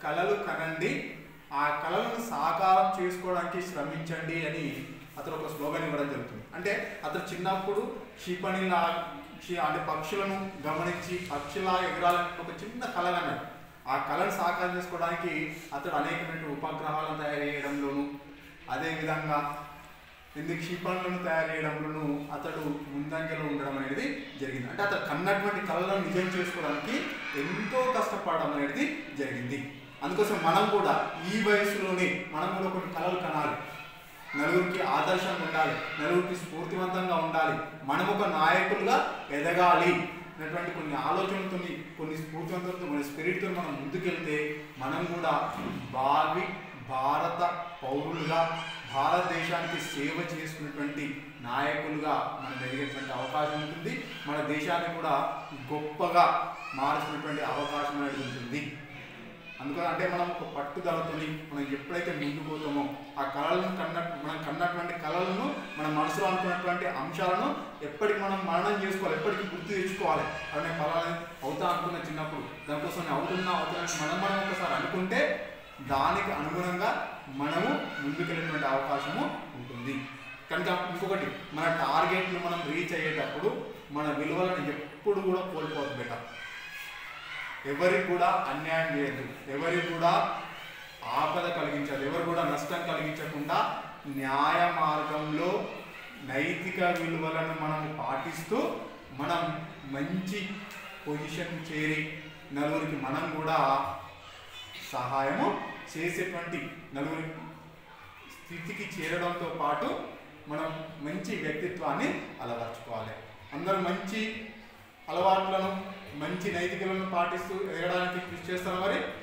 కళలు కనండి ఆ కళలను సాకారం చేసుకోవడానికి శ్రమించండి అని అతను ఒక స్లోగన్ ఇవ్వడం జరుగుతుంది అంటే అతను చిన్నప్పుడు క్షిపణిలా క్షి- అంటే పక్షులను గమనించి పక్షిలా ఎగరాలని ఒక చిన్న కళ అన్నాడు ఆ కళను సాకారం చేసుకోవడానికి అతడు అనేకమైన ఉపగ్రహాలను తయారు చేయడంలోను అదేవిధంగా ఎన్ని క్షిపణులను తయారు చేయడంలోనూ అతడు ముందంజలో ఉండడం అనేది జరిగింది అంటే అతడు కన్నటువంటి కళలను నిజం చేసుకోవడానికి ఎంతో కష్టపడడం అనేది జరిగింది అందుకోసం మనం కూడా ఈ వయసులోనే మనం కూడా కొన్ని కళలు కనాలి నలుగురికి ఆదర్శంగా ఉండాలి నలుగురికి స్ఫూర్తివంతంగా ఉండాలి మనం ఒక నాయకులుగా ఎదగాలి అనేటువంటి కొన్ని ఆలోచనలతో కొన్ని స్ఫూర్తివంతంతో కొన్ని స్పిరిట్తో మనం ముందుకెళ్తే మనం కూడా భావి భారత పౌరులుగా భారతదేశానికి సేవ చేసుకున్నటువంటి నాయకులుగా మనం ఎదిగేటువంటి అవకాశం ఉంటుంది మన దేశాన్ని కూడా గొప్పగా మార్చుకునేటువంటి అవకాశం అనేది ఉంటుంది అందుకని అంటే మనం ఒక పట్టుదలతోని మనం ఎప్పుడైతే ముందుకు పోతామో ఆ కళలను కన్నట్టు మనం కన్నటువంటి కళలను మన మనసులో అనుకున్నటువంటి అంశాలను ఎప్పటికి మనం మననం చేసుకోవాలి ఎప్పటికీ గుర్తు తెచ్చుకోవాలి అవి నేను ఫలానా అవుతా అనుకున్న చిన్నప్పుడు దానికోసం నేను అవుతున్నా అవుతున్నా అని మనం మనం ఒకసారి అనుకుంటే దానికి అనుగుణంగా మనము ముందుకెళ్ళేటువంటి అవకాశము ఉంటుంది కనుక ఇంకొకటి మన టార్గెట్ను మనం రీచ్ అయ్యేటప్పుడు మన విలువలను ఎప్పుడు కూడా కోల్పోవద్దు బెటర్ ఎవరికి కూడా అన్యాయం చేయదు ఎవరికి కూడా ఆపద కలిగించదు ఎవరు కూడా నష్టం కలిగించకుండా న్యాయ మార్గంలో నైతిక విలువలను మనం పాటిస్తూ మనం మంచి పొజిషన్ చేరి నలుగురికి మనం కూడా సహాయము చేసేటువంటి నలుగురి స్థితికి చేరడంతో పాటు మనం మంచి వ్యక్తిత్వాన్ని అలవర్చుకోవాలి అందరూ మంచి అలవాట్లను మంచి నైతికలను పాటిస్తూ ఎదగడానికి కృషి చేస్తారు మరి